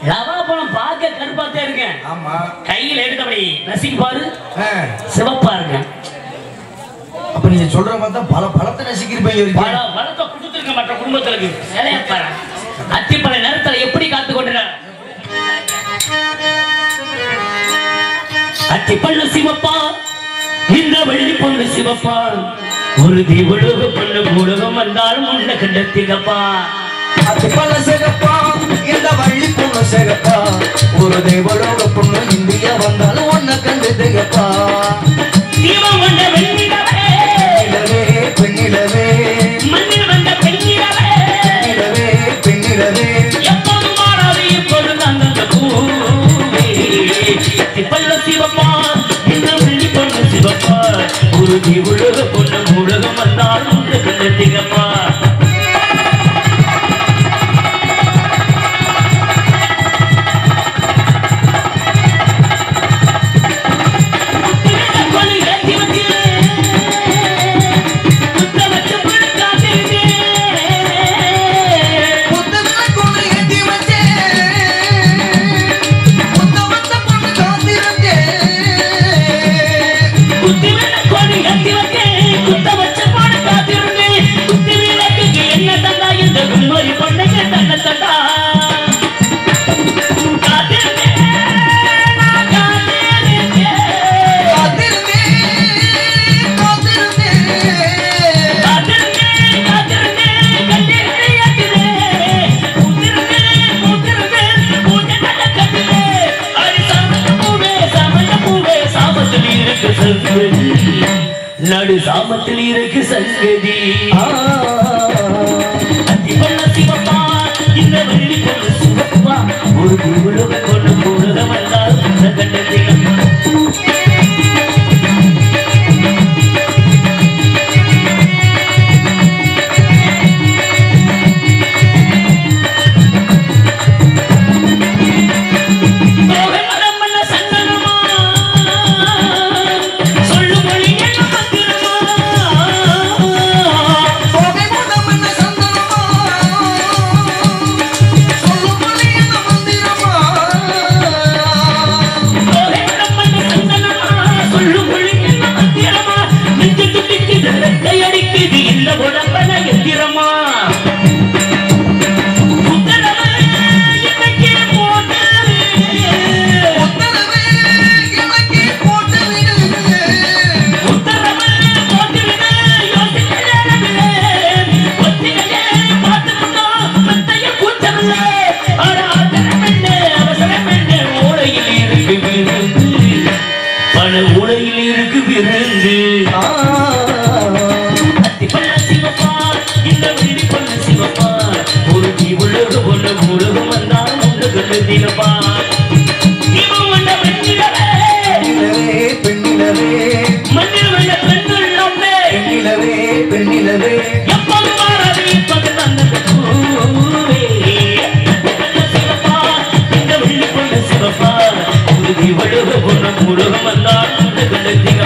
லவா பழம் பார்க்க கருப்பாத்தே இருக்கேன் ஆமா கையில எடுத்தபடி நசிக்கு பாரு ஆ, சிவப்பா இருக்கேன் அப்ப நீங்க சொல்ற மாதிரி தான் பல பழத்தை நசிக்கிறீங்க பல பழத்தை கொடுத்துருக்க மற்ற குடும்பங்களுக்கு வேலையா பாரு அத்திப்பழ நேரத்துல எப்படி காத்து கொண்டிருக்க அத்திப்பள்ள சிவப்பா இந்த வெள்ளி பொண்ணு சிவப்பா ஒரு தீவுலக பொண்ணு உலகம் வந்தாலும் உன்னை கண்டத்திகப்பா அது பல சிகப்பா இந்த வள்ளி பொண்ணு சிகப்பா ஒரு தேவலோக பொண்ணு இந்தியா வந்தாலும் ஒன்ன கண்டு திகப்பா தீபம் கொண்ட வெண்ணிலவே நிலவே பெண்ணிலவே மண்ணில் வந்த பெண்ணிலவே நிலவே பெண்ணிலவே எப்போதும் மாறாது எப்போதும் அந்த பூவே திப்பல்ல சிவப்பா இந்த வெள்ளி பொண்ணு சிவப்பா உறுதி உலக பொண்ணு உலகம் வந்தாலும் உண்டு கண்டத்திகப்பா கொலி ஏத்தி வச்சு குத்த வச்சு பிடிக்காதே முத்தத்துல கொண்டு ஏத்தி வச்சேன் முத்த வச்ச பொண்ணு காத்திருந்தேன் குத்தி கொடி கட்டி வைக்கேன் குத்த வச்ச பாடு காத்திருந்தேன் குத்தி விளக்குக்கு என்ன தந்தா இந்த கும்மரி பொண்ணுக்கு தன்ன தந்தா காத்திருந்தேன் நான் காத்திருந்தேன் காத்திருந்தேன் காத்திருந்தேன் காத்திருந்தேன் காத்திருந்தேன் கட்டிருந்து ஏத்துதேன் பூத்திருந்தேன் பூத்திருந்தேன் பூத்த நல்ல கட்டிலே அடி சாமந்த பூவே சாமந்த பூவே சாமத்தில் இருக்கு சங்கதி நடு சாமத்தில் இருக்கு சங்கதி அத்திப்பள்ள சிவப்பா இந்த வெள்ளி பொண்ணு சிவப்பா ஒரு உலக கொண்டு உலகம் அல்லாத கண்டத்திலும் மோகனம் பண்ண சந்தனமா சொல்லு மொழி என்ன மந்திரமா போகை மூடம் என்ன சந்தனமா சொல்லும் மொழி என்ன மந்திரமா மோகனம் பண்ண சந்தனமா சொல்லு மொழி என்ன மந்திரமா நெஞ்சு துடிக்குது ரெட்டை அடிக்குது இல்ல உடம்பன எந்திரமா உத்தரவு இன்னைக்கு போட்டது உத்தரவே எனக்கே போட்டு விடு உத்தரவு போட்டுவிடு, யோசிக்க நேரமில்லை. ஒத்திகையை பார்த்துக்கணும், மத்தைய கூச்சமில்லை. அட ஆத்திரம் என்ன, அவசரம் என்ன, ஓடையில் இருக்கு விருந்து. பல ஓடையில் இருக்கு விருந்து அத்திப்பழ சிவப்பா, இந்த வெள்ளி பொண்ணு சிவப்பா. ஒரு தீ உலகு பொண்ணு உலகம் வந்தால் உண்டு கண்டுதினப்பா. தீபம் கொண்ட பெண்ணிலவே, பெண்ணிலவே பெண்ணிலவே மண்ணில் உள்ள பெண்ணுள்ளமே. பெண்ணிலவே பெண்ணிலவே எப்போது மாறாது இப்போது நல்லது பூவே. நல்ல சிவப்பா, இந்த வெள்ளி பொண்ணு சிவப்பா. உறுதி வடுக பொண்ணு முருகம் வந்தால் உண்டு கண்டத்திக